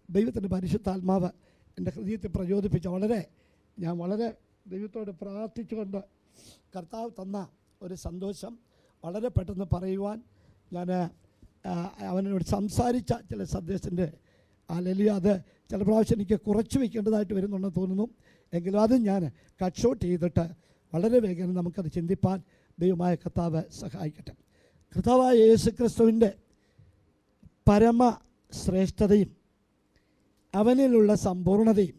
ദൈവത്തിൻ്റെ പരിശുദ്ധാത്മാവ് എൻ്റെ ഹൃദയത്തിൽ പ്രചോദിപ്പിച്ച വളരെ ഞാൻ വളരെ ദൈവത്തോട് പ്രാർത്ഥിച്ചുകൊണ്ട് കർത്താവ് തന്ന ഒരു സന്തോഷം വളരെ പെട്ടെന്ന് പറയുവാൻ ഞാൻ ആ, അവനോട് സംസാരിച്ച ചില സന്ദേശത്തിൻ്റെ അല്ലെങ്കിൽ അത് ചില പ്രാവശ്യം എനിക്ക് കുറച്ച് വയ്ക്കേണ്ടതായിട്ട് വരുന്നുണ്ടെന്ന് തോന്നുന്നു എങ്കിലും അത് ഞാൻ കട്ട് ഷോട്ട് ചെയ്തിട്ട് വളരെ വേഗം നമുക്കത് ചിന്തിപ്പാൻ ദൈവമായ കർത്താവ് സഹായിക്കട്ടെ കർത്താവായ യേശു ക്രിസ്തുവിൻ്റെ പരമ ശ്രേഷ്ഠതയും അവനിലുള്ള സമ്പൂർണതയും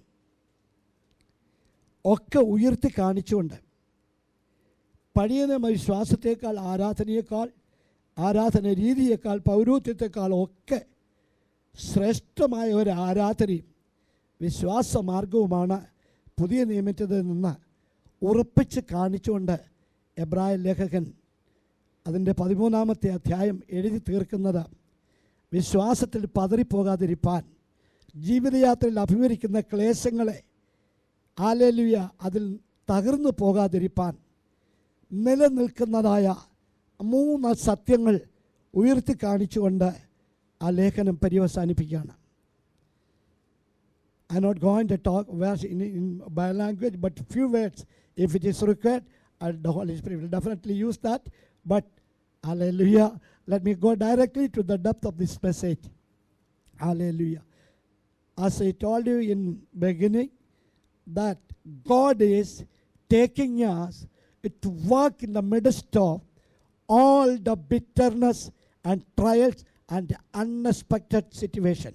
ഒക്കെ ഉയർത്തി കാണിച്ചുകൊണ്ട് പഴയ നിയമ വിശ്വാസത്തേക്കാൾ ആരാധനയേക്കാൾ ആരാധന രീതിയേക്കാൾ പൗരോത്യത്തെക്കാൾ ഒക്കെ ശ്രേഷ്ഠമായ ഒരു ആരാധനയും വിശ്വാസ മാർഗവുമാണ് പുതിയ നിയമത്തിൽ നിന്ന് ഉറപ്പിച്ച് കാണിച്ചുകൊണ്ട് എബ്രായ ലേഖകൻ അതിൻ്റെ പതിമൂന്നാമത്തെ അധ്യായം എഴുതി തീർക്കുന്നത് വിശ്വാസത്തിൽ പതറിപ്പോകാതിരിപ്പാൻ ജീവിതയാത്രയിൽ അഭിമുഖിക്കുന്ന ക്ലേശങ്ങളെ ആലേലുയ അതിൽ തകർന്നു പോകാതിരിപ്പാൻ നിലനിൽക്കുന്നതായ മൂന്ന് സത്യങ്ങൾ ഉയർത്തി കാണിച്ചുകൊണ്ട് ആ ലേഖനം പര്യവസാനിപ്പിക്കുകയാണ് I not going to talk verse in in by language but few words if it is required the Holy Spirit will definitely use that but Hallelujah. Let me go directly to the depth of this message. Hallelujah. As I told you in beginning, that God is taking us to work in the midst of all the bitterness and trials and unexpected situation.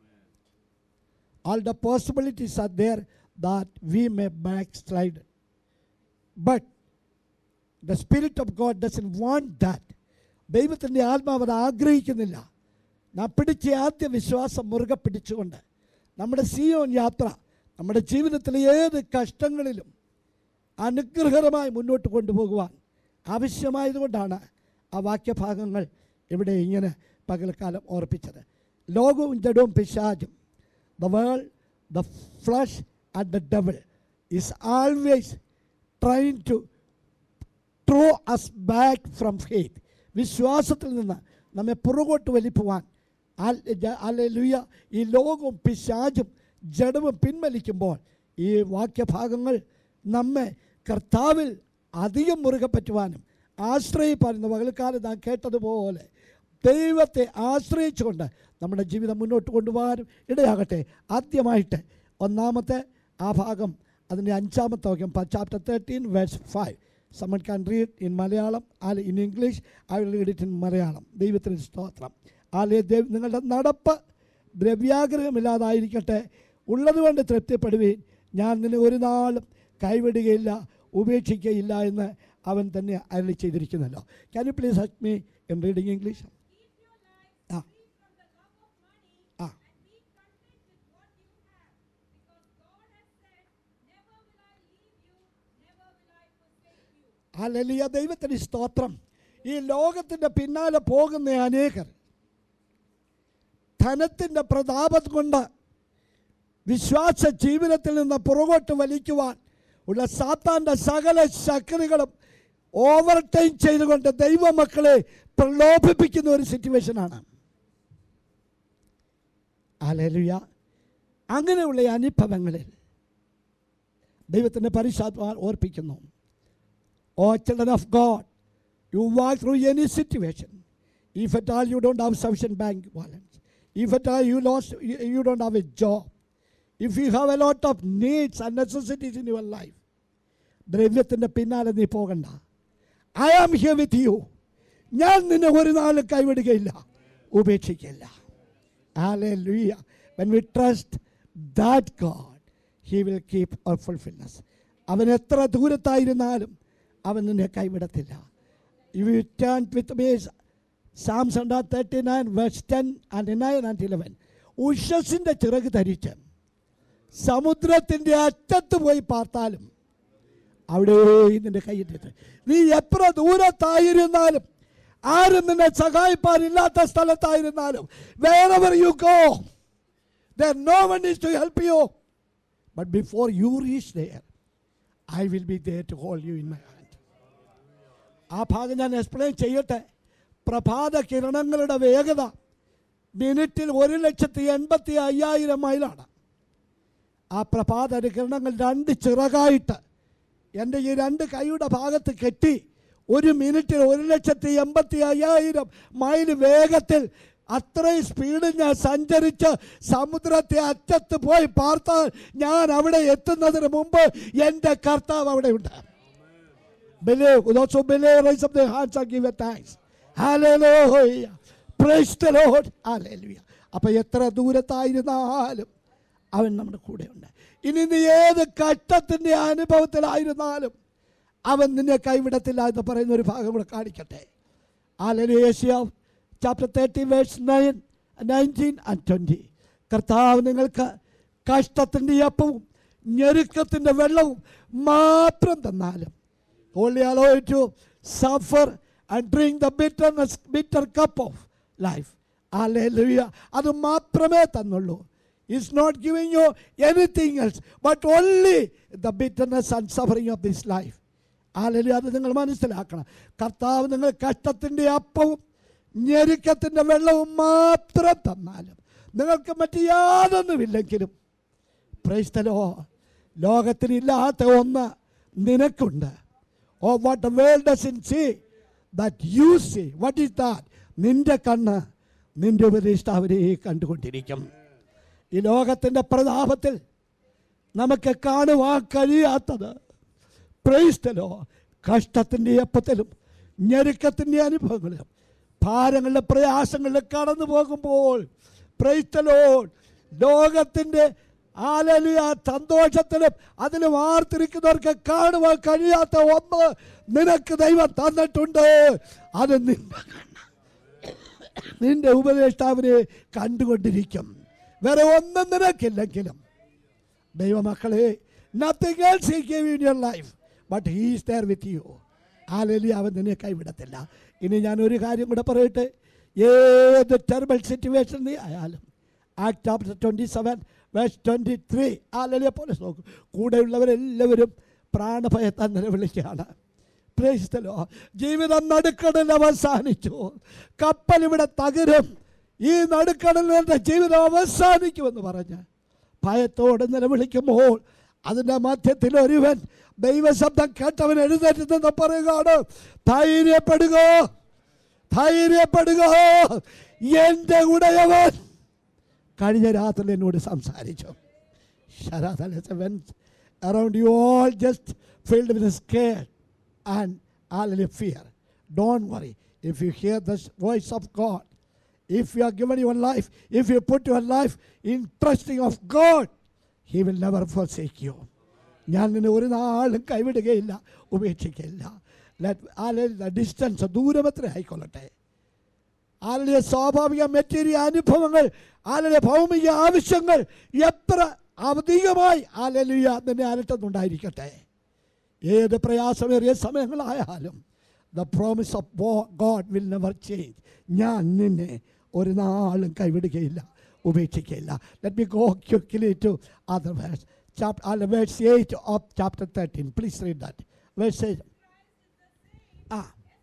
All the possibilities are there that we may backslide. But the Spirit of God doesn't want that. ദൈവത്തിൻ്റെ ആത്മാവ് അത് ആഗ്രഹിക്കുന്നില്ല നാം പിടിച്ച ആദ്യ വിശ്വാസം മുറുകെ പിടിച്ചുകൊണ്ട് നമ്മുടെ സിയോൻ യാത്ര നമ്മുടെ ജീവിതത്തിലെ ഏത് കഷ്ടങ്ങളിലും അനുഗ്രഹകരമായി മുന്നോട്ട് കൊണ്ടുപോകുവാൻ ആവശ്യമായതുകൊണ്ടാണ് ആ വാക്യഭാഗങ്ങൾ ഇവിടെ ഇങ്ങനെ പകൽക്കാലം ഓർപ്പിച്ചത് ലോകവും ജഡവും പിശാചും the world the flesh and the devil is always trying to throw us back from faith വിശ്വാസത്തിൽ നിന്ന് നമ്മെ പുറകോട്ട് വലിപ്പുവാൻ അല്ലുയ ഈ ലോകവും പിശാചും ജഡവും പിൻവലിക്കുമ്പോൾ ഈ വാക്യഭാഗങ്ങൾ നമ്മെ കർത്താവിൽ അധികം മുറുകെ പറ്റുവാനും ആശ്രയിപ്പാനും പകൽക്കാലം നാം കേട്ടതുപോലെ ദൈവത്തെ ആശ്രയിച്ചുകൊണ്ട് നമ്മുടെ ജീവിതം മുന്നോട്ട് കൊണ്ടുപോകാനും ഇടയാകട്ടെ ആദ്യമായിട്ട് ഒന്നാമത്തെ ആ ഭാഗം അതിൻ്റെ അഞ്ചാമത്തെ വാക്യം chapter thirteen verse five someone can read in Malayalam ആല് in English I will read it in Malayalam ദൈവത്തിന് സ്തോത്രം ആലേ ദൈവ നിങ്ങളുടെ നടപ്പ് ദ്രവ്യാഗ്രഹമില്ലാതായിരിക്കട്ടെ ഉള്ളതുകൊണ്ട് തൃപ്തിപ്പെടുവീൻ ഞാൻ നിന്നെ ഒരു നാളും കൈവിടുകയില്ല ഉപേക്ഷിക്കുകയില്ല എന്ന് അവൻ തന്നെ അരളി ചെയ്തിരിക്കുന്നല്ലോ can you please help me in reading English Keep your life Ah. free from the love of money Ah. and be content with what you have. Because God has said, Never will I leave you, never will I forsake you. Hallelujah ദൈവത്തിന് സ്തോത്രം ഈ ലോകത്തിൻ്റെ പിന്നാലെ പോകുന്ന അനേകർ ധനത്തിൻ്റെ പ്രതാപം കൊണ്ട് വിശ്വാസ ജീവിതത്തിൽ നിന്ന് പുറകോട്ട് വലിക്കുവാൻ ഉള്ള സാത്താൻ്റെ സകല ശക്തികളും ഓവർടൈം ചെയ്തുകൊണ്ട് ദൈവമക്കളെ പ്രലോഭിപ്പിക്കുന്ന ഒരു സിറ്റുവേഷനാണ് അലലുയ അങ്ങനെയുള്ള ഈ അനുഭവങ്ങളിൽ ദൈവത്തിൻ്റെ പരിശാത്മാ ഓർപ്പിക്കുന്നു Oh, children of God, you walk through any situation. If at all you don't have sufficient bank balance, if at all you lost, you, you don't have a job, if you have a lot of needs and necessities in your life, ദ്രവ്യത്തിൻ്റെ പിന്നാലെ നീ പോകണ്ട I am here with you ഞാൻ നിന്നെ ഒരു നാളും കൈവിടുകയില്ല ഉപേക്ഷിക്കില്ല Hallelujah. When we trust that God, He will keep our fulfillness. അവൻ എത്ര ദൂരത്തായിരുന്നാലും അവൻ നിന്നെ കൈവിടത്തില്ല If you turn with me, Psalms 139, verse 10 and 9 and 11. ഉഷസിൻ്റെ ചിറക് ധരിച്ച് സമുദ്രത്തിൻ്റെ അറ്റത്ത് പോയി പാർത്താലും അവിടെ നിന്റെ കയ്യിട്ടിട്ട് നീ എത്ര ദൂരത്തായിരുന്നാലും ആരും നിന്നെ സഹായിപ്പാനില്ലാത്ത സ്ഥലത്തായിരുന്നാലും wherever you go there no one is to help you but before you reach there I will be there to hold you in my hand ആ ഭാഗം ഞാൻ എക്സ്പ്ലെയിൻ ചെയ്യട്ടെ പ്രഭാത കിരണങ്ങളുടെ വേഗത മിനിറ്റിൽ ഒരു ലക്ഷത്തി എൺപത്തി അയ്യായിരം മൈലാണ് ആ പ്രഭാത കിരണങ്ങൾ രണ്ട് ചിറകായിട്ട് എൻ്റെ ഈ രണ്ട് കൈയുടെ ഭാഗത്ത് കെട്ടി ഒരു മിനിറ്റിൽ ഒരു ലക്ഷത്തി എൺപത്തി അയ്യായിരം മൈൽ വേഗത്തിൽ അത്രയും സ്പീഡിൽ ഞാൻ സഞ്ചരിച്ച് സമുദ്രത്തെ അറ്റത്ത് പോയി പാർത്താൽ ഞാൻ അവിടെ എത്തുന്നതിന് മുമ്പ് എൻ്റെ കർത്താവ് അവിടെ ഉണ്ട് Believe, those who believe, raise up their hands and give a thanks. Hallelujah. Praise the Lord. Hallelujah. അപ്പൊ എത്ര ദൂരത്തായിരുന്നാലും അവൻ നമ്മുടെ കൂടെയുണ്ട് ഇനി നീ ഏത് ഘട്ടത്തിന്റെ അനുഭവത്തിലായിരുന്നാലും അവൻ നിന്നെ കൈവിടത്തില്ല എന്ന് പറയുന്ന ഒരു ഭാഗം കൂടെ കാണിക്കട്ടെ hallelujah chapter thirty verse nine nineteen and twenty കർത്താവ് നിങ്ങൾക്ക് കഷ്ടത്തിൻ്റെ അപ്പവും ഞെരുക്കത്തിൻ്റെ വെള്ളവും മാത്രം തന്നാലും only allow you to suffer and drink the bitterness, bitter cup of life. Hallelujah. അത് മാത്രമേ തന്നുള്ളൂ is not giving you anything else but only the bitterness and suffering of this life hallelujah അത് നിങ്ങൾ മനസ്സിലാക്കണം കർത്താവ് നിങ്ങൾ കഷ്ടത്തിൻ്റെ അപ്പവും ഞെരുക്കത്തിൻ്റെ വെള്ളവും മാത്രം തന്നാലും നിങ്ങൾക്ക് മറ്റ് യാതൊന്നുമില്ലെങ്കിലും പ്രൈസ്തലോ ലോകത്തിനില്ലാത്ത ഒന്ന് നിനക്കുണ്ട് oh what the world doesn't see that you see what is that നിന്റെ കണ്ണ് നിന്റെ ഉപദേഷ്ടാവിനെ കണ്ടുകൊണ്ടിരിക്കും ഈ ലോകത്തിൻ്റെ പ്രതാപത്തിൽ നമുക്ക് കാണുവാൻ കഴിയാത്തത് പ്രൈസ്തലോ കഷ്ടത്തിൻ്റെ അപ്പത്തിലും ഞെരുക്കത്തിൻ്റെ അനുഭവങ്ങളിലും ഭാരങ്ങളുടെ പ്രയാസങ്ങളിലും കടന്നു പോകുമ്പോൾ പ്രൈസ്തലോ ലോകത്തിൻ്റെ ആലലിയ സന്തോഷത്തിലും അതിലും ആർത്തിരിക്കുന്നവർക്ക് കാണുവാൻ കഴിയാത്ത ഒന്ന് നിനക്ക് ദൈവം തന്നിട്ടുണ്ട് അത് നിന്റെ കണ്ണ് നിന്റെ ഉപദേഷ്ടാവിനെ കണ്ടുകൊണ്ടിരിക്കും വേറെ ഒന്നും നിനക്കില്ലെങ്കിലും ദൈവമക്കളെ nothing else he gave in your life but he is there with you ആലലി അവൻ നിന്നെ കൈവിടത്തില്ല ഇനി ഞാൻ ഒരു കാര്യം കൂടെ പറയട്ടെ ഏത് ടെർബൽ സിറ്റുവേഷൻ നീ ആയാലും act chapter twenty seven verse twenty three ആലലിയെ പോലെ നോക്കും കൂടെയുള്ളവരെല്ലാവരും പ്രാണഭയത്താൻ നിലവിളിക്കുകയാണ് പ്രേസ്തലോ ജീവിതം നടുക്കടൽ അവസാനിച്ചു കപ്പൽ ഇവിടെ തകരും ഈ നടുക്കടലിൻ്റെ ജീവിതം അവസാനിക്കുമെന്ന് പറഞ്ഞ് ഭയത്തോടെ നിലവിളിക്കുമ്പോൾ അതിൻ്റെ മധ്യത്തിൽ ഒരുവൻ ദൈവശബ്ദം കേട്ടവൻ എഴുന്നേറ്റ് നിന്ന് പറയുകയാണ് ധൈര്യപ്പെടുക ധൈര്യപ്പെടുക എൻ്റെ ഉടയവൻ കഴിഞ്ഞ രാത്രി എന്നോട് സംസാരിച്ചു around you all just filled with scare and ആലി fear don't worry if you hear the voice of God if you are given your life if you put your life in trusting of God he will never forsake you ഞാൻ നിന്നെ ഒരു നാളും കൈവിടുകയില്ല ഉപേക്ഷിക്കുകയില്ല let distance ദൂരം എത്ര ആയിക്കൊള്ളട്ടെ ആരുടെ സ്വാഭാവിക മെറ്റീരിയൽ അനുഭവങ്ങൾ ആരുടെ ഭൗമിക ആവശ്യങ്ങൾ എത്ര അധികമായി ആലലുയ നിന്നെ അലട്ടുന്നുണ്ടായിരിക്കട്ടെ ഏത് പ്രയാസമേറിയ സമയങ്ങളായാലും the promise of God will never change ഞാൻ നിന്നെ ഒരു നാളും കൈവിടുകയില്ല ഉപേക്ഷിക്കുകയില്ല let me go quickly to other verse chapter verse eight of chapter thirteen please read that verse eight ah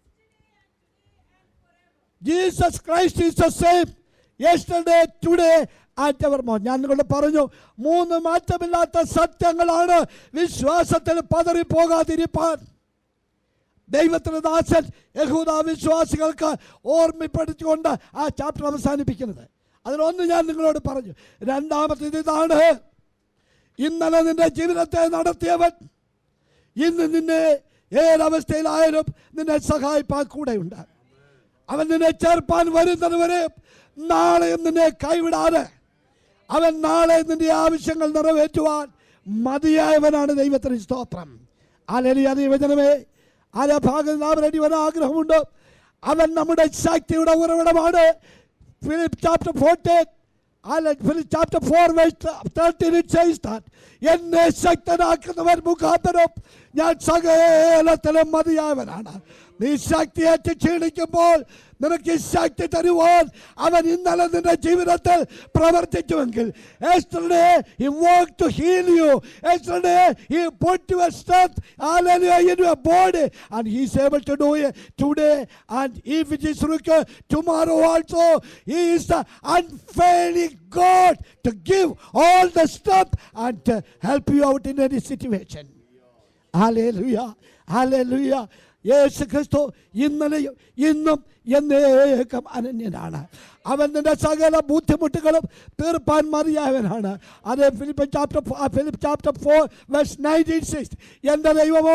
Jesus Christ is the same yesterday today and evermore ഞാൻ നിങ്ങളോട് പറഞ്ഞു മൂന്ന് മാറ്റമില്ലാത്ത സത്യങ്ങളാണ് വിശ്വാസത്തിൽ പതറിപ്പോകാതിരിപ്പാൻ ദൈവത്തിന്റെ ദാസൻ യഹൂദ വിശ്വാസികൾക്ക് ഓർമ്മപ്പെടുത്തിക്കൊണ്ട് ആ ചാപ്റ്റർ അവസാനിപ്പിക്കുന്നത് അതിലൊന്ന് ഞാൻ നിങ്ങളോട് പറഞ്ഞു രണ്ടാമത്തേത് ഇതാണ് ഇന്നലെ നിന്റെ ജീവിതത്തെ നടത്തിയവൻ ഇന്ന് നിന്നെ ഏതവസ്ഥയിലായാലും നിന്നെ സഹായിപ്പാൻ കൂടെയുണ്ട് അവൻ നിന്നെ ചേർപ്പാൻ വരുന്നത് വരെ നാളെയും നിന്നെ കൈവിടാതെ അവൻ നാളെ നിന്റെ ആവശ്യങ്ങൾ നിറവേറ്റുവാൻ മതിയായവനാണ് ദൈവത്തിന് സ്തോത്രം ആലരിയ ദൈവജനമേ ആല ഭാഗത്ത് നാം അടിവൻ ആഗ്രഹമുണ്ട് അവൻ നമ്മുടെ ശക്തിയുടെ ഉറവിടമാണ് Philip chapter fourteen Philip chapter four thirteen it says that എന്നെ ശക്തനാക്കുന്നവൻ മുഖാന്തരം ഞാൻ സകലത്തിലും മതിയായവനാണ് നീ ശക്തിയേറ്റ് ക്ഷീണിക്കുമ്പോൾ നിനക്ക് ശക്തി തരുവാൻ അവൻ ഇന്നലെ നിന്റെ ജീവിതത്തിൽ പ്രവർത്തിച്ചുവെങ്കിൽ yesterday he worked to heal you yesterday he put your strength hallelujah in your body and he is able to do it today and if it is required tomorrow also he is the unfailing God to give all the strength and to help you out in any situation Hallelujah. Hallelujah. യേശു ക്രിസ്തു ഇന്നലെയും ഇന്നും എന്നേക്കും അനന്യനാണ് അവൻ നിന്റെ സകല ബുദ്ധിമുട്ടുകളും തീർപ്പാൻ മതിയായവനാണ് അത് Philip chapter Philip chapter four verse nineteen six എൻ്റെ ദൈവമോ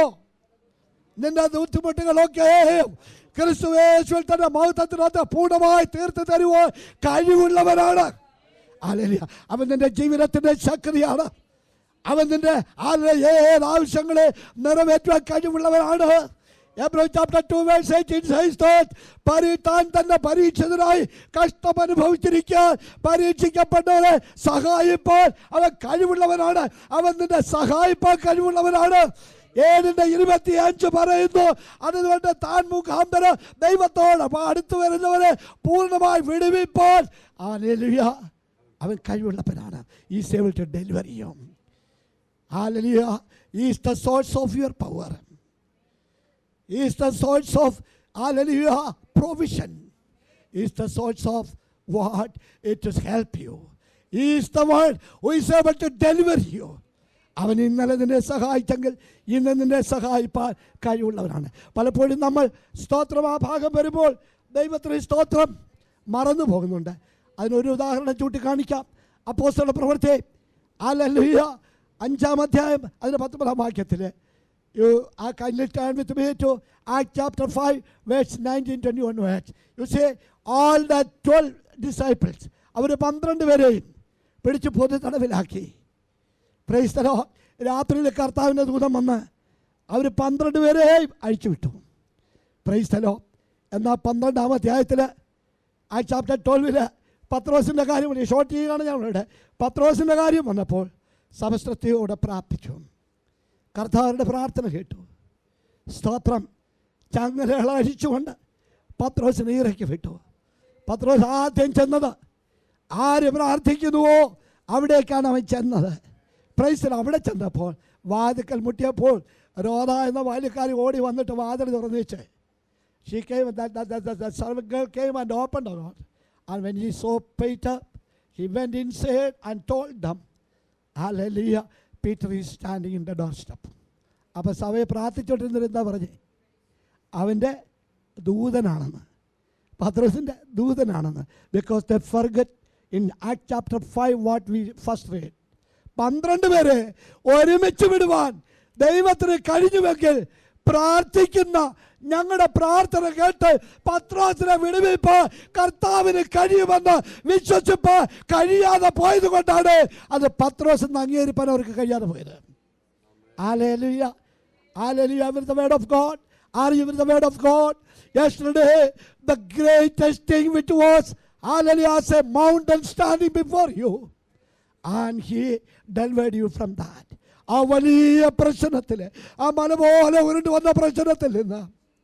നിന്റെ ബുദ്ധിമുട്ടുകളൊക്കെ ക്രിസ്തു യേശുവിൽ തന്നെ മഹത്വത്തിനകത്ത് പൂർണ്ണമായി തീർത്ത് തരുവാൻ കഴിവുള്ളവനാണ് അല്ലല്ല അവൻ നിന്റെ ജീവിതത്തിന്റെ ശക്തിയാണ് അവൻ നിന്റെ ആരുടെ ഏത് ആവശ്യങ്ങളെ നിറവേറ്റുവാൻ കഴിവുള്ളവനാണ് Hebrew chapter two verse eighteen says thought പരി താൻ തന്നെ പരീക്ഷിതനായി കഷ്ടം അനുഭവിച്ചിരിക്കാൻ പരീക്ഷിക്കപ്പെട്ടവരെ സഹായിപ്പാൻ അവൻ കഴിവുള്ളവനാണ് അവൻ നിന്നെ സഹായിപ്പാൻ കഴിവുള്ളവനാണ് ഏഴിന്റെ ഇരുപത്തി അഞ്ച് പറയുന്നു അതുകൊണ്ട് താൻ മുഖാന്തരം ദൈവത്തോട് അടുത്തു വരുന്നവരെ പൂർണ്ണമായി വിടുവിപ്പാൻ ഹല്ലേലൂയ അവൻ കഴിവുള്ളവനാണ് ഈ സേവൽ ടു ഡെലിവറി ചെയ്യും Hallelujah. He is the source of your power. He is the source of, hallelujah, provision. He is the source of what? It is help you. He is the one who is able to deliver you. അവൻ ഇന്നലെ നിന്നെ സഹായിച്ചെങ്കിൽ ഇന്ന് നിന്നെ സഹായിപ്പാൻ കഴിവുള്ളവനാണ് പലപ്പോഴും നമ്മൾ സ്തോത്രം ആ ഭാഗം വരുമ്പോൾ ദൈവത്തിന് സ്തോത്രം മറന്നു പോകുന്നുണ്ട് അതിനൊരു ഉദാഹരണം ചൂണ്ടിക്കാണിക്കാം അപ്പോസ്തല പ്രവൃത്തി അല്ലല്ലുയ്യ അഞ്ചാം അധ്യായം അതിൻ്റെ പത്തൊമ്പതാം വാക്യത്തിൽ you ah kindly turn with me to act chapter five verse nineteen twenty one verse you say all the twelve disciples അവർ പന്ത്രണ്ട് പേരെയും പിടിച്ച് പൊതു തടവിലാക്കി പ്രൈസ്തലോ രാത്രിയിൽ കർത്താവിൻ്റെ ദൂതം വന്ന് അവർ പന്ത്രണ്ട് പേരെയും അഴിച്ചു വിട്ടു പ്രൈസ്തലോ എന്നാൽ പന്ത്രണ്ടാം അധ്യായത്തിൽ ആ ചാപ്റ്റർ ട്വൽവില് പത്രോസിൻ്റെ കാര്യം ഷോർട്ട് ചെയ്യുകയാണ് ഞങ്ങളുടെ പത്രോസിൻ്റെ കാര്യം വന്നപ്പോൾ സമശ്രദ്ധയോടെ പ്രാർത്ഥിച്ചു കർത്താവിൻ്റെ പ്രാർത്ഥന കേട്ടു സ്തോത്രം ചങ്ങലകൾ അഴിച്ചുകൊണ്ട് പത്രോസിനെ ഇറക്കി വിട്ടു പത്രോസ് ആദ്യം ചെന്നത് ആര് പ്രാർത്ഥിക്കുന്നുവോ അവിടേക്കാണ് അവൻ ചെന്നത് പ്രൈസിൽ അവിടെ ചെന്നപ്പോൾ വാതിക്കൽ മുട്ടിയപ്പോൾ രോധ എന്ന ബാല്യക്കാരി ഓടി വന്നിട്ട് വാതിൽ തുറന്നു വെച്ച് She came, that, that, that, that, that servant girl came and opened the door. And when he saw Peter, he went inside and told them, Hallelujah, Peter is standing in the doorstep. അപ്പോൾ സഭയെ പ്രാർത്ഥിച്ചുകൊണ്ടിരുന്നത് എന്താ പറഞ്ഞേ അവൻ്റെ ദൂതനാണെന്ന് പത്രോസിൻ്റെ ദൂതനാണെന്ന് because the forget in act chapter five what we first read പന്ത്രണ്ട് പേരെ ഒരുമിച്ച് വിടുവാൻ ദൈവത്തിന് കഴിഞ്ഞുവെങ്കിൽ പ്രാർത്ഥിക്കുന്ന ഞങ്ങളുടെ പ്രാർത്ഥന കേട്ട് പത്രോസിനെ വിടുവിപ്പ് കർത്താവിന് കഴിയുമെന്ന് വിശ്വസിപ്പ് കഴിയാതെ പോയത് കൊണ്ടാണ് അത് പത്രോസ് എന്ന് അംഗീകരിപ്പാൻ അവർക്ക് കഴിയാതെ പോയത് Hallelujah. Hallelujah. With the word of God. Are you with the word of God? Yesterday, the greatest thing which was, hallelujah, as a mountain standing before you. And he delivered you from that. ആ വലിയ പ്രശ്നത്തിൽ ആ മല പോലെ ഉരുണ്ട് വന്ന പ്രശ്നത്തിൽ നിന്ന്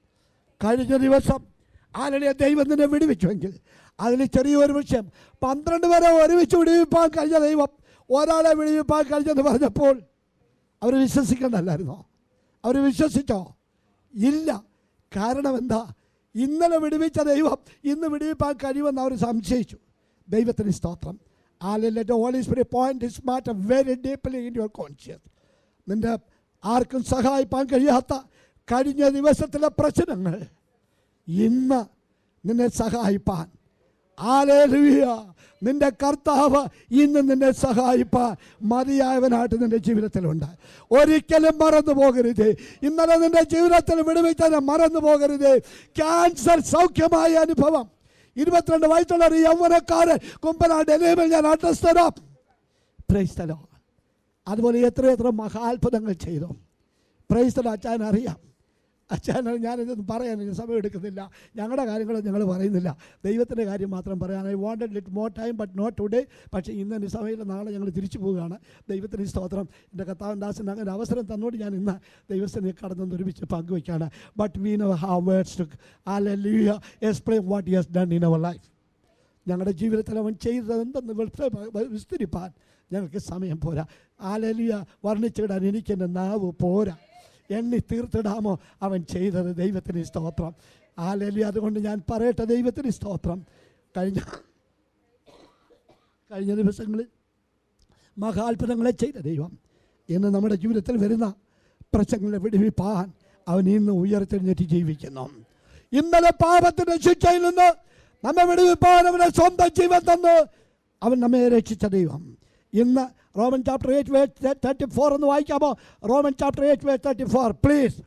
കഴിഞ്ഞ ദിവസം ആലടിയ ദൈവം നിന്നെ വിടുവിച്ചുവെങ്കിൽ അതിൽ ചെറിയൊരു വിഷയം പന്ത്രണ്ട് പേരെ ഒരുമിച്ച് വിടുവിപ്പാൻ കഴിഞ്ഞ ദൈവം ഒരാളെ വിടുവിപ്പാൻ കഴിഞ്ഞെന്ന് പറഞ്ഞപ്പോൾ അവർ വിശ്വസിക്കണ്ടല്ലായിരുന്നോ അവർ വിശ്വസിച്ചോ ഇല്ല കാരണം എന്താ ഇന്നലെ വിടുവിച്ച ദൈവം ഇന്ന് വിടുവിപ്പാൻ കഴിയുമെന്ന് അവർ സംശയിച്ചു ദൈവത്തിന് സ്തോത്രം ആലിൻ്റെ holy spirit point is matter very deeply in your conscious നിന്റെ ആർക്കും സഹായിപ്പാൻ കഴിയാത്ത കഴിഞ്ഞ ദിവസത്തിലെ പ്രശ്നങ്ങൾ ഇന്ന് നിന്നെ സഹായിപ്പാൻ ആലേലുയ നിന്റെ കർത്താവ് ഇന്ന് നിന്നെ സഹായിപ്പാൻ മതിയായവനായിട്ട് നിന്റെ ജീവിതത്തിലുണ്ട് ഒരിക്കലും മറന്നു പോകരുത് ഇന്നലെ നിന്റെ ജീവിതത്തിൽ വിടുവിച്ചതിനെ മറന്നു പോകരുത് ക്യാൻസർ സൗഖ്യമായ അനുഭവം ഇരുപത്തിരണ്ട് വയസ്സുള്ള ഒരു യൗവനക്കാരൻ കുമ്പനാ ഡൽഹിയിൽ ഞാൻ അഡ്രസ് തരാം പ്രൈസ്തലോ അതുപോലെ എത്ര എത്ര മഹാത്ഭുതങ്ങൾ ചെയ്തു പ്രൈസ്തലോ അച്ഛൻ അറിയാം അച്ഛൻ ഞാനിതൊന്നും പറയാൻ എനിക്ക് സമയം എടുക്കുന്നില്ല ഞങ്ങളുടെ കാര്യങ്ങൾ ഞങ്ങൾ പറയുന്നില്ല ദൈവത്തിൻ്റെ കാര്യം മാത്രം പറയാൻ I wanted little more time but not today പക്ഷേ ഇന്ന് ഈ സമയത്ത് നാളെ ഞങ്ങൾ തിരിച്ചു പോവുകയാണ് ദൈവത്തിന് ഈ സ്തോത്രം എൻ്റെ കർത്താവൻ ദാസൻ അങ്ങനെ അവസരം തന്നോട് ഞാൻ ഇന്ന് ദൈവസ്ഥനെ കടന്നു ഒരുമിച്ച് പങ്കുവയ്ക്കുകയാണ് but we no have words to ആലൂയ explain what you has done in our life ഞങ്ങളുടെ ജീവിതത്തിൽ അവൻ ചെയ്തത് എന്തെന്ന് വിസ്ത- വിസ്തരിപ്പാൻ ഞങ്ങൾക്ക് സമയം പോരാ ആലലിയ വർണ്ണിച്ചിടാൻ എനിക്കെൻ്റെ നാവ് പോരാ എണ്ണി തീർത്തിടാമോ അവൻ ചെയ്തത് ദൈവത്തിന് സ്തോത്രം ആലലിയ അതുകൊണ്ട് ഞാൻ പറയട്ടെ ദൈവത്തിന് സ്തോത്രം കഴിഞ്ഞ കഴിഞ്ഞ ദിവസങ്ങളിൽ മഹാത്ഭുതങ്ങളെ ചെയ്ത ദൈവം ഇന്ന് നമ്മുടെ ജീവിതത്തിൽ വരുന്ന പ്രശ്നങ്ങളെ വിടുവിപ്പാൻ അവൻ ഇന്ന് ഉയർത്തെഴുന്നേറ്റ് ജീവിക്കുന്നു ഇന്നലെ പാപത്തിന്റെ ശിക്ഷയിൽ നിന്ന് നമ്മെ വിടുവിപ്പാൻ അവനെ സ്വന്തം ജീവൻ തന്ന് അവൻ നമ്മെ രക്ഷിച്ച ദൈവം ഇന്ന് Roman chapter eight verse thirty four എന്ന് വായിക്കാമോ Roman chapter eight verse thirty four please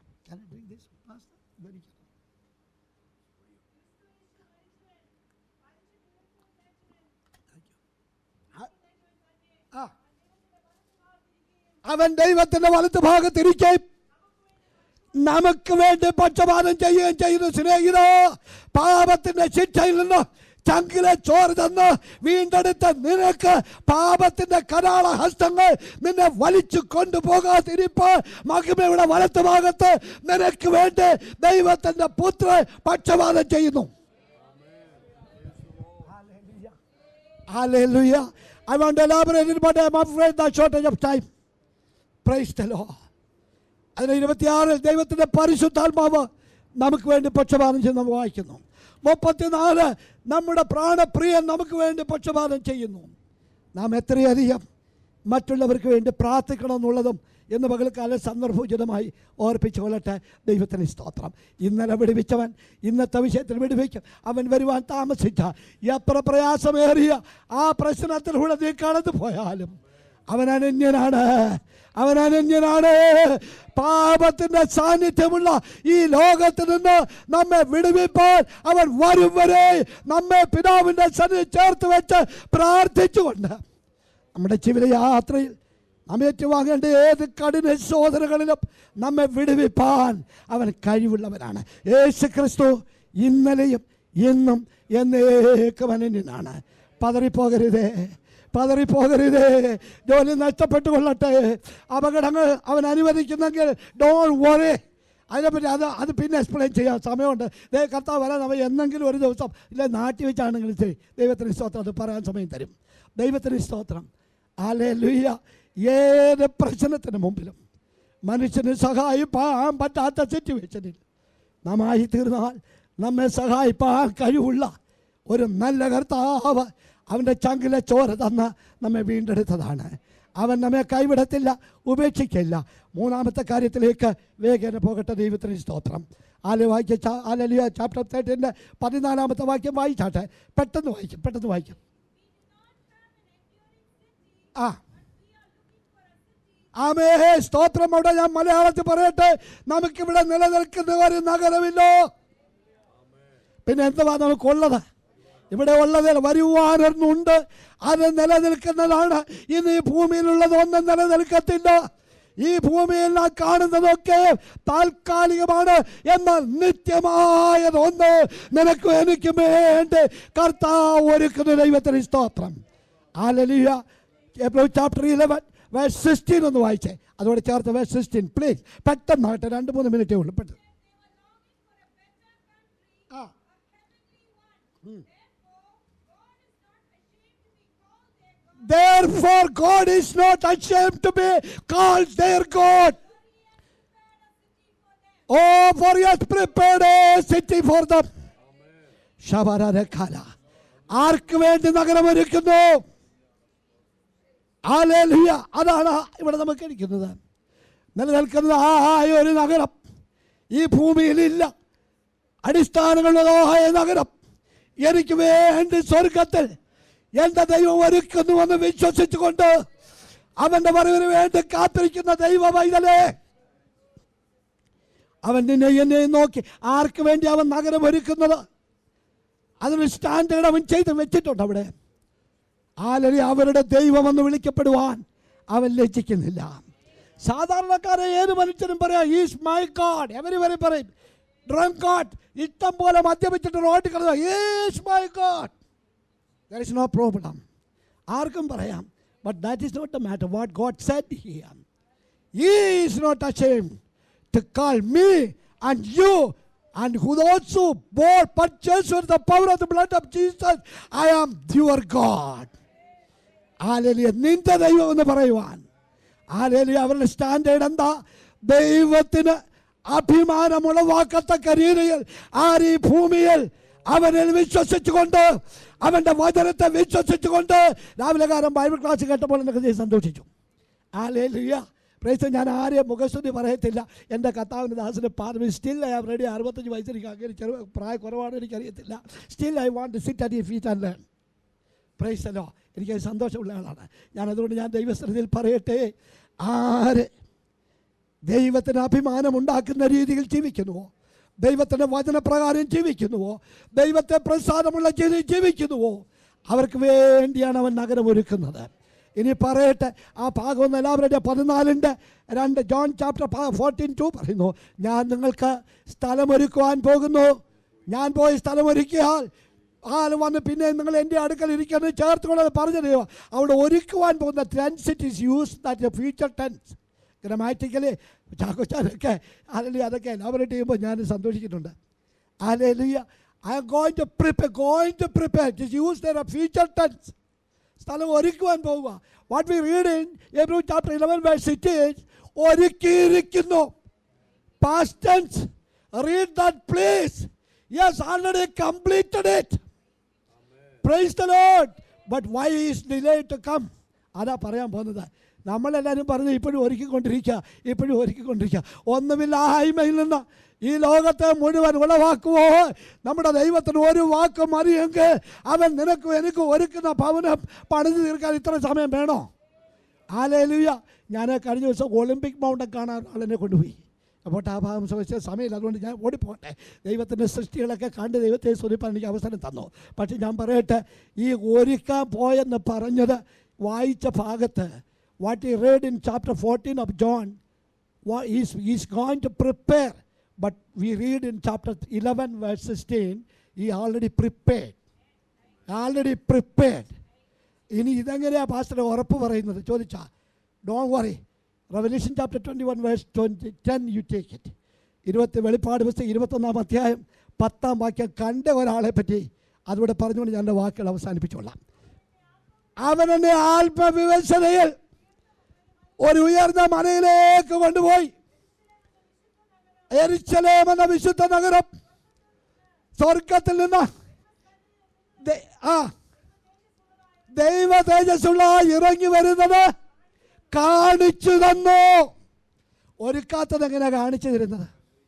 അവൻ ദൈവത്തിന്റെ വലത്ത് ഭാഗത്തിരിക്കുകയും നമുക്ക് വേണ്ടി പക്ഷപാതം ചെയ്യുകയും ചെയ്യുന്ന സ്നേഹിതോ പാപത്തിന്റെ ശിക്ഷയിൽ നിന്ന് ചങ്കിലെ ചോറ് തന്ന് വീണ്ടെടുത്ത നിനക്ക് പാപത്തിന്റെ കരാള ഹസ്തങ്ങൾ നിന്നെ വലിച്ചു കൊണ്ടുപോകാതിരിപ്പ് മഹിമയുടെ വലത്ത് ഭാഗത്ത് നിനക്ക് വേണ്ടി ദൈവത്തിന്റെ പുത്രൻ പക്ഷപാതം ചെയ്യുന്നു Hallelujah. I want to elaborate it, but I'm afraid the shortage of time. Praise the Lord. അതിന് ഇരുപത്തിയാറിൽ ദൈവത്തിൻ്റെ പരിശുദ്ധാത്മാവ് നമുക്ക് വേണ്ടി പക്ഷപാതം ചെയ്യുന്ന നമ്മൾ വായിക്കുന്നു മുപ്പത്തിനാല് നമ്മുടെ പ്രാണപ്രിയൻ നമുക്ക് വേണ്ടി പക്ഷപാതം ചെയ്യുന്നു നാം എത്രയധികം മറ്റുള്ളവർക്ക് വേണ്ടി പ്രാർത്ഥിക്കണം എന്നുള്ളതും എന്ന് പകൽക്കാലം സന്ദർഭോചിതമായി ഓർപ്പിച്ചു കൊള്ളട്ടെ ദൈവത്തിന് സ്തോത്രം ഇന്നലെ വിടുവിച്ചവൻ ഇന്നത്തെ വിഷയത്തിൽ വിടുവിക്കും അവൻ വരുവാൻ താമസിച്ച എത്ര പ്രയാസമേറിയ ആ പ്രശ്നത്തിലൂടെ നീ കടന്നു പോയാലും അവൻ അനന്യനാണ് അവൻ അനന്യനാണ് പാപത്തിന്റെ സാന്നിധ്യമുള്ള ഈ ലോകത്ത് നിന്ന് നമ്മെ വിടുവിപ്പാൻ അവൻ വരും വരെ നമ്മെ പിതാവിന്റെ സന്നിധി ചേർത്ത് വെച്ച് പ്രാർത്ഥിച്ചുകൊണ്ട് നമ്മുടെ ജീവിതയാത്രയിൽ നാം ഏറ്റുവാങ്ങേണ്ട ഏത് കഠിന ശോധനകളിലും നമ്മെ വിടുവിപ്പാൻ അവൻ കഴിവുള്ളവനാണ് യേശു ക്രിസ്തു ഇന്നലെയും ഇന്നും എന്നേക്കും അനന്യനാണ് പതറിപ്പോകരുതേ പതറിപ്പോകരുതേ ജോലി നഷ്ടപ്പെട്ടു കൊള്ളട്ടെ അപകടങ്ങൾ അവൻ അനുവദിക്കുന്നെങ്കിൽ ഡോൺ വോറേ അതിനെപ്പറ്റി അത് അത് പിന്നെ എക്സ്പ്ലെയിൻ ചെയ്യാം സമയമുണ്ട് ദേ കർത്താവ് വരാൻ നമ്മൾ എന്നെങ്കിലും ഒരു ദിവസം ഇല്ല നാട്ടി വെച്ചാണെങ്കിലും ശരി ദൈവത്തിന് സ്തോത്രം അത് പറയാൻ സമയം തരും ദൈവത്തിന് സ്തോത്രം ആലേ ലുയ്യ ഏത് പ്രശ്നത്തിന് മുമ്പിലും മനുഷ്യന് സഹായിപ്പാൻ പറ്റാത്ത സിറ്റുവേഷനിൽ നാം ആയി തീർന്നാൽ നമ്മെ സഹായിപ്പാൻ കഴിവുള്ള ഒരു നല്ല കർത്താവ് അവൻ്റെ ചങ്കിലെ ചോര തന്ന് നമ്മെ വീണ്ടെടുത്തതാണ് അവൻ നമ്മെ കൈവിടത്തില്ല ഉപേക്ഷിക്കില്ല മൂന്നാമത്തെ കാര്യത്തിലേക്ക് വേഗേന പോകട്ടെ ദൈവത്തിന് സ്തോത്രം ആല വായിച്ച ആലലിയ ചാപ്റ്റർ തേർട്ടീൻ്റെ പതിനാലാമത്തെ വാക്യം വായിച്ചാട്ടെ പെട്ടെന്ന് വായിക്കും പെട്ടെന്ന് വായിക്കും ആ ആമേ സ്തോത്രം അവിടെ ഞാൻ മലയാളത്തിൽ പറയട്ടെ നമുക്കിവിടെ നിലനിൽക്കുന്ന ഒരു നഗരമില്ലോ പിന്നെ എന്തുവാ നമുക്കുള്ളത് ഇവിടെ ഉള്ളത് വരുവാനൊന്നുണ്ട് അത് നിലനിൽക്കുന്നതാണ് ഇന്ന് ഈ ഭൂമിയിലുള്ളത് ഒന്നും നിലനിൽക്കത്തില്ല ഈ ഭൂമിയിൽ നാം കാണുന്നതൊക്കെ താൽക്കാലികമാണ് എന്നാൽ നിത്യമായതൊന്ന് നിനക്കും എനിക്കും വേണ്ടി കർത്താവ് ഒരുക്കുന്ന ദൈവത്തിന് സ്തോത്രം ആലലിയ ചാപ്റ്റർ ഇലവൻ വേഴ്സ് സിക്സ്റ്റീൻ ഒന്ന് വായിച്ചേ അതോടെ ചേർത്ത് വേഴ്സ് സിക്സ്റ്റീൻ പ്ലീസ് പെട്ടെന്നാകട്ടെ രണ്ട് മൂന്ന് മിനിറ്റേ ഉള്ളൂ പെട്ടെന്ന് ആ Therefore, God is not ashamed to be called their God. Oh, for he has prepared a city for them. ശബരക്കാല ആർക്ക് വേണ്ടി നഗരമൊരുക്കുന്നു ആലേലുയ അതാണ് ഇവിടെ നമുക്ക് ഇരിക്കുന്നത് നിലനിൽക്കുന്നത് ആയ ഒരു നഗരം ഈ ഭൂമിയിലില്ല അടിസ്ഥാനങ്ങളുള്ളതായ നഗരം എനിക്ക് വേണ്ടി സ്വർഗത്തിൽ എൻ്റെ ദൈവം ഒരുക്കുന്നുവെന്ന് വിശ്വസിച്ചുകൊണ്ട് അവൻ്റെ വരവിന് വേണ്ടി കാത്തിരിക്കുന്ന ദൈവ വൈതലേ അവൻ നിന്നെ എന്നെ നോക്കി ആർക്ക് വേണ്ടി അവൻ നഗരം ഒരുക്കുന്നത് അതിനൊരു സ്റ്റാൻഡേർഡ് അവൻ ചെയ്ത് വെച്ചിട്ടുണ്ട് അവിടെ ആലരി അവരുടെ ദൈവമെന്ന് വിളിക്കപ്പെടുവാൻ അവൻ ലജ്ജിക്കുന്നില്ല സാധാരണക്കാരെ ഏത് മനുഷ്യനും പറയാം ഈസ് മൈ ഗാഡ് എവരി വരെ പറയും ഡ്രം ഗാഡ് ഇഷ്ടം പോലെ മദ്യപിച്ചിട്ട് റോഡിൽ കിടന്നു is my God there is no problem ആർക്കും പറയാം but that is not the matter what God said here He is not ashamed to call me and you and who also bore purchase with the power of the blood of Jesus. I am your God. ആലേലിയ നിന്റെ ദൈവം എന്ന് പറയുവാൻ alleluia അവരുടെ standard എന്താ ദൈവത്തിന് അഭിമാനമുളവാക്കത്തക്ക രീതിയിൽ ആര് ഈ ഭൂമിയിൽ അവനിൽ വിശ്വസിച്ചുകൊണ്ട് അവന്റെ വചനത്തെ വിശ്വസിച്ചുകൊണ്ട് രാവിലെ കാലം ബൈബിൾ ക്ലാസ് കേട്ടപ്പോൾ എൻ്റെ ഹൃദയം സന്തോഷിച്ചു ആലേലിയ പ്രേസ് ഞാൻ ആരെയും മുഖസ്തുതി പറയത്തില്ല എൻ്റെ കർത്താവിൻ്റെ ദാസിൻ്റെ പാദം സ്റ്റിൽ ഐ ആം റെഡി അറുപത്തഞ്ച് വയസ്സിൽ എനിക്ക് അങ്ങനെ ചെറു പ്രായ കുറവാണ് എനിക്കറിയത്തില്ല still I want to sit at his feet and learn praise the Lord എനിക്ക് സന്തോഷമുള്ള ആളാണ് ഞാൻ അതുകൊണ്ട് ഞാൻ ദൈവസ്ഥിതിയിൽ പറയട്ടെ ആര് ദൈവത്തിന് അഭിമാനം ഉണ്ടാക്കുന്ന രീതിയിൽ ജീവിക്കുന്നുവോ ദൈവത്തിൻ്റെ വചനപ്രകാരം ജീവിക്കുന്നുവോ ദൈവത്തെ പ്രസാദമുള്ള രീതിയിൽ ജീവിക്കുന്നുവോ അവർക്ക് വേണ്ടിയാണ് അവൻ നഗരം ഒരുക്കുന്നത് ഇനി പറയട്ടെ ആ ഭാഗം ഒന്ന് എല്ലാവരുടെ പതിനാലിൻ്റെ രണ്ട് ജോൺ ചാപ്റ്റർ ഫോർട്ടീൻ ടു പറയുന്നു ഞാൻ നിങ്ങൾക്ക് സ്ഥലമൊരുക്കുവാൻ പോകുന്നു ഞാൻ പോയി സ്ഥലമൊരുക്കിയാൽ ആൾ വന്ന് പിന്നെ നിങ്ങൾ എൻ്റെ അടുക്കൽ ഇരിക്കുന്നത് ചേർത്തുകൊണ്ടത് പറഞ്ഞു തരുമോ അവിടെ ഒരുക്കുവാൻ പോകുന്ന tense it is use that future tense grammatically ചാക്കോച്ചാനൊക്കെ അല്ലെങ്കിൽ അതൊക്കെ എലാബറേറ്റ് ചെയ്യുമ്പോൾ ഞാൻ സന്തോഷിക്കുന്നുണ്ട് അല്ലെങ്കിൽ I am going to prepare going to prepare it use the future tense സ്ഥലം ഒരുക്കുവാൻ പോവുക what we read in Hebrew chapter eleven verse it is ഒരുക്കിയിരിക്കുന്നു past tense read that place yes already completed it praise the Lord but why is delay to come അതാ പറയാൻ പോകുന്നത് നമ്മളെല്ലാവരും പറഞ്ഞ് ഇപ്പോഴും ഒരുക്കിക്കൊണ്ടിരിക്കുക ഇപ്പോഴും ഒരുക്കിക്കൊണ്ടിരിക്കുക ഒന്നുമില്ലായ്മയിൽ നിന്ന് ഈ ലോകത്തെ മുഴുവൻ ഉളവാക്കുവോ നമ്മുടെ ദൈവത്തിന് ഒരു വാക്ക് മതിയെങ്കിൽ അവൻ നിനക്കും എനിക്കും ഒരുക്കുന്ന ഭവനം പണിത് തീർക്കാൻ ഇത്ര സമയം വേണോ ആലേലുയ ഞാൻ കഴിഞ്ഞ ദിവസം ഒളിമ്പിക് മൗണ്ടൻ കാണാൻ ആളെന്നെ കൊണ്ടുപോയി അപ്പോൾ ആ ഭാഗം ചോദിച്ച സമയമില്ല അതുകൊണ്ട് ഞാൻ ഓടിപ്പോട്ടെ ദൈവത്തിൻ്റെ സൃഷ്ടികളൊക്കെ കണ്ട് ദൈവത്തെ സ്തുതിപ്പാൻ എനിക്ക് അവസരം തന്നു പക്ഷെ ഞാൻ പറയട്ടെ ഈ ഒരുക്കാൻ പോയെന്ന് പറഞ്ഞത് വായിച്ച ഭാഗത്ത് what is read in chapter fourteen of John is is going to prepare but we read in chapter eleven verse sixteen is already prepared already prepared ഇനി ഇതെങ്ങനെയാണ് പാസ്റ്റർ ഉറപ്പ് പറയുന്നത് ചോദിച്ചാ don't worry revolution chapter twenty one verse twenty ten you take it ഇരുപത്തി വെളിപ്പാട് പുസ്തകം ഇരുപത്തൊന്നാം അധ്യായം പത്താം വാക്യം കണ്ട ഒരാളെ പറ്റി അതുകൂടെ പറഞ്ഞുകൊണ്ട് ഞാൻ എൻ്റെ വാക്കുകൾ അവസാനിപ്പിച്ചോളാം അവനെന്നെ ആത്മവിവശതയിൽ ഒരു ഉയർന്ന മനയിലേക്ക് കൊണ്ടുപോയി എരിശലേം എന്ന വിശുദ്ധ നഗരം സ്വർഗത്തിൽ നിന്ന് ദൈ- ആ ദൈവ തേജസ്സുള്ള ഇറങ്ങി വരുന്നത് കാണിച്ചു തന്നു ഒരുക്കാത്തത് എങ്ങനെ കാണിച്ചു തരുന്നത്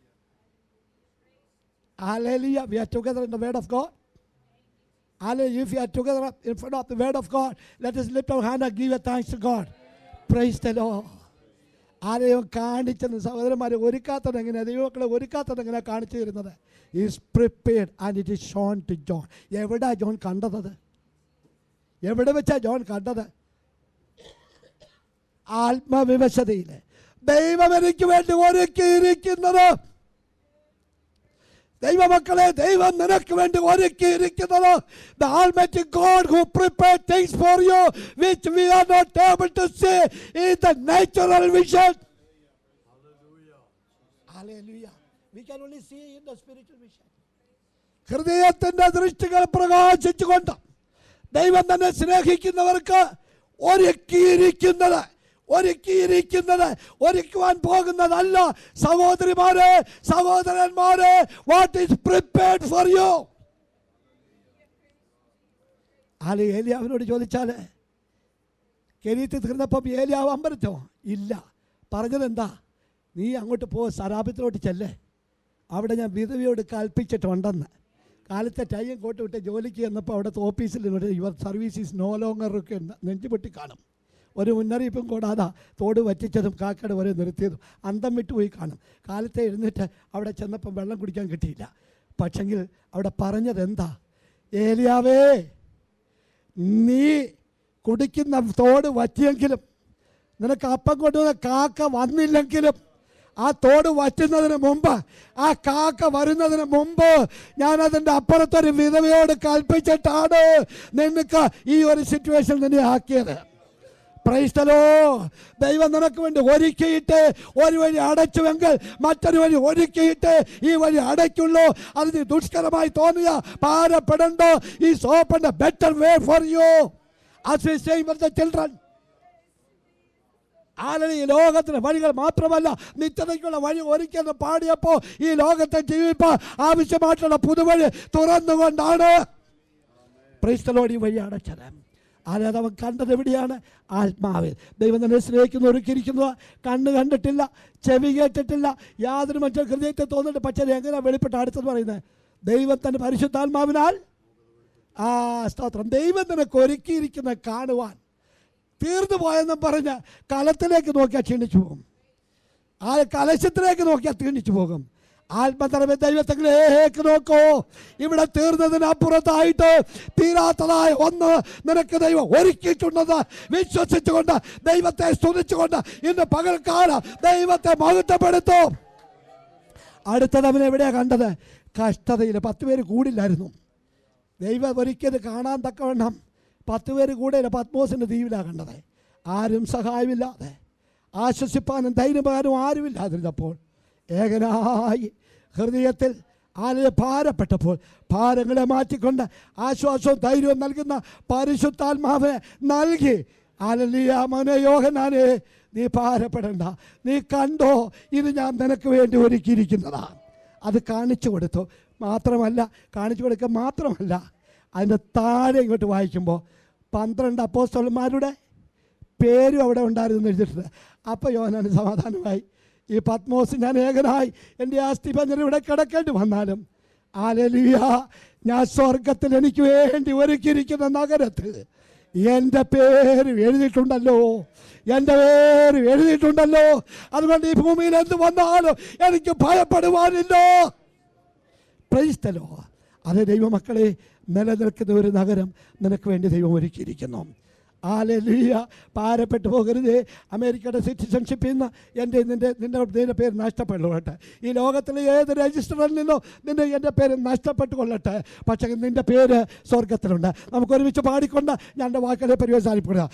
Hallelujah. We are together in the word of God. Hallelujah. If we are together in front of the word of God, let us lift our hand and give a thanks to God. Praise the Lord. ആരെയും കാണിച്ചത് സഹോദരന്മാരെ ഒരുക്കാത്തത് എങ്ങനെയാണ് ദൈവമക്കളെ ഒരുക്കാത്തത് എങ്ങനെയാണ് കാണിച്ചു തരുന്നത് is prepared and it is shown to John എവിടാ John കണ്ടത് എവിടെ വെച്ചാ ജോൺ കണ്ടത് ആത്മവിവശതയിൽ ദൈവം എനിക്ക് വേണ്ടി ഒരുക്കിയിരിക്കുന്നത് ദൈവമക്കളെ ദൈവം നിനക്ക് വേണ്ടി ഒരുക്കിയിരിക്കുന്നത് the almighty god who prepared things for you which we are not able to see in the natural vision hallelujah we can only see in the spiritual vision ഹൃദയത്തിന്റെ ദൃഷ്ടികൾ പ്രകാശിച്ചുകൊണ്ട് ദൈവം തന്നെ സ്നേഹിക്കുന്നവർക്ക് ഒരുക്കിയിരിക്കുന്നത് ഒരുക്കിയിരിക്കുന്നത് ഒരുക്കുവാൻ പോകുന്നതല്ല സഹോദരിമാരെ സഹോദരന്മാരെ what is prepared for you ആല് ഏലിയാവിനോട് ചോദിച്ചാൽ കെരീത്ത് തീർന്നപ്പം ഏലിയാവ് അമ്പരത്തോ ഇല്ല പറഞ്ഞതെന്താ നീ അങ്ങോട്ട് പോ സറാബത്തിലോട്ട് ചെല്ലേ അവിടെ ഞാൻ വിധവയോട് കൽപ്പിച്ചിട്ടുണ്ടെന്ന് കാലത്തെ ടൈം കോട്ട് വിട്ട് ജോലിക്ക് ചെന്നപ്പോൾ അവിടുത്തെ ഓഫീസിൽ നിന്നിട്ട് your service is no longer ഒക്കെ നെഞ്ചുപൊട്ടി കാണും ഒരു മുന്നറിയിപ്പും കൂടാതെ തോട് വറ്റിച്ചതും കാക്കയുടെ വരെ നിർത്തിയതും അന്തം വിട്ടുപോയി കാണും കാലത്തെ എഴുന്നേറ്റ് അവിടെ ചെന്നപ്പം വെള്ളം കുടിക്കാൻ കിട്ടിയില്ല പക്ഷെങ്കിൽ അവിടെ പറഞ്ഞത് എന്താ ഏലിയാവേ നീ കുടിക്കുന്ന തോട് വറ്റിയെങ്കിലും നിനക്ക് അപ്പം കൊണ്ടുവന്ന കാക്ക വന്നില്ലെങ്കിലും ആ തോട് വറ്റുന്നതിന് മുമ്പ് ആ കാക്ക വരുന്നതിന് മുമ്പ് ഞാൻ അതിൻ്റെ അപ്പുറത്തൊരു വിധവയോട് കൽപ്പിച്ചിട്ടാണ് നിനക്ക് ഈ ഒരു സിറ്റുവേഷൻ നിന്നെ ആക്കിയത് പ്രൈസ്തലോ ദൈവം നിനക്ക് വേണ്ടി ഒരുക്കിയിട്ട് ഒരു വഴി അടച്ചുവെങ്കിൽ മറ്റൊരു വഴി ഒരുക്കിയിട്ട് ഈ വഴി അടയ്ക്കുള്ളൂ അത് നീ ദുഷ്കരമായി തോന്നിയ ഭാരപ്പെടണ്ടോ ഈ സോപ്പന്റെ better way for you as we say with the children ആരുടെ ഈ ലോകത്തിന് വഴികൾ മാത്രമല്ല നിത്യതയ്ക്കുള്ള വഴി ഒരുക്കിയെന്ന് പാടിയപ്പോൾ ഈ ലോകത്തെ ജീവിപ്പാൻ ആവശ്യമായിട്ടുള്ള പുതുവഴി തുറന്നുകൊണ്ടാണ് ക്രൈസ്തലോട് ഈ വഴി അടച്ചത് ആരാത് അവൻ കണ്ടത് എവിടെയാണ് ആത്മാവിൽ ദൈവം തന്നെ സ്നേഹിക്കുന്ന ഒരുക്കിയിരിക്കുന്നത് കണ്ണ് കണ്ടിട്ടില്ല ചെവി കേട്ടിട്ടില്ല യാതൊരു മനുഷ്യ ഹൃദയത്തെ തോന്നിട്ട് പക്ഷേ എങ്ങനെ വെളിപ്പെട്ട് അടുത്തെന്ന് പറയുന്നത് ദൈവത്തിൻ്റെ പരിശുദ്ധാത്മാവിനാൽ ആ സ്തോത്രം ദൈവം നിനക്ക് ഒരുക്കിയിരിക്കുന്ന കാണുവാൻ തീർന്നു പോയെന്നും പറഞ്ഞ് കലത്തിലേക്ക് നോക്കിയാൽ ക്ഷീണിച്ചു പോകും ആ കലശത്തിലേക്ക് നോക്കിയാൽ ക്ഷീണിച്ചു പോകും ആത്മതലമേ ദൈവത്തിലേക്ക് നോക്കൂ ഇവിടെ തീർന്നതിനപ്പുറത്തായിട്ട് തീരാത്തതായ ഒന്ന് നിനക്ക് ദൈവം ഒരുക്കിയിട്ടുണ്ടെന്ന് വിശ്വസിച്ചുകൊണ്ട് ദൈവത്തെ സ്തുതിച്ചുകൊണ്ട് ഇന്ന് പകൽക്കാലം ദൈവത്തെ മഹത്വപ്പെടുത്തും അടുത്തത് അവൻ എവിടെയാണ് കണ്ടത് കഷ്ടതയിൽ പത്ത് പേര് കൂടില്ലായിരുന്നു ദൈവം ഒരിക്കൽ കാണാൻ തക്കവണ്ണം പത്ത് പേര് കൂടെ പത്മോസിൻ്റെ ദ്വീപിലാണ് കണ്ടത് ആരും സഹായമില്ലാതെ ആശ്വസിപ്പാനും ധൈര്യപകാനും ആരുമില്ലാതിരുന്നപ്പോൾ ഏകനായി ഹൃദയത്തിൽ ആലയ ഭാരപ്പെട്ടപ്പോൾ ഭാരങ്ങളെ മാറ്റിക്കൊണ്ട് ആശ്വാസവും ധൈര്യവും നൽകുന്ന പരിശുദ്ധാത്മാവിനെ നൽകി ആലലിയ മനോയോഹനാനെ നീ ഭാരപ്പെടണ്ട നീ കണ്ടോ ഇത് ഞാൻ നിനക്ക് വേണ്ടി ഒരുക്കിയിരിക്കുന്നതാണ് അത് കാണിച്ചു കൊടുത്തു മാത്രമല്ല കാണിച്ചു കൊടുക്കുക മാത്രമല്ല അതിൻ്റെ താഴെ ഇങ്ങോട്ട് വായിക്കുമ്പോൾ പന്ത്രണ്ട് അപ്പോസ്തലന്മാരുടെ പേരും അവിടെ ഉണ്ടായിരുന്നു എഴുതിയിട്ടുണ്ട് അപ്പോൾ യോനാന് സമാധാനമായി ഈ പത്മോസ് ഞാൻ ഏകനായി എൻ്റെ അസ്ഥിപഞ്ചനം ഇവിടെ കിടക്കേണ്ടി വന്നാലും ആലലിയ ഞാൻ സ്വർഗത്തിൽ എനിക്ക് വേണ്ടി ഒരുക്കിയിരിക്കുന്ന നഗരത്തിൽ എൻ്റെ പേര് എഴുതിയിട്ടുണ്ടല്ലോ എൻ്റെ പേര് എഴുതിയിട്ടുണ്ടല്ലോ അതുകൊണ്ട് ഈ ഭൂമിയിൽ എന്ത് വന്നാലും എനിക്ക് ഭയപ്പെടുവാനില്ലോ പ്രൈസ്തലോ അത് ദൈവമക്കളെ നിലനിൽക്കുന്ന ഒരു നഗരം നിനക്ക് വേണ്ടി ദൈവം ഒരുക്കിയിരിക്കുന്നു ആലലിയ പാരപ്പെട്ടു പോകരുത് അമേരിക്കയുടെ സിറ്റിസൺഷിപ്പിൽ നിന്ന് എൻ്റെ നിൻ്റെ നിൻ്റെ നിൻ്റെ പേര് നഷ്ടപ്പെട്ടു കൊള്ളട്ടെ ഈ ലോകത്തിലെ ഏത് രജിസ്റ്ററിൽ നിന്നോ നിൻ്റെ എൻ്റെ പേര് നഷ്ടപ്പെട്ടു കൊള്ളട്ടെ പക്ഷേ നിൻ്റെ പേര് സ്വർഗത്തിലുണ്ട് നമുക്ക് ഒരുമിച്ച് പാടിക്കൊണ്ട് ഞാൻ എൻ്റെ വാക്കുകളെ പരിവസാനിപ്പെടുക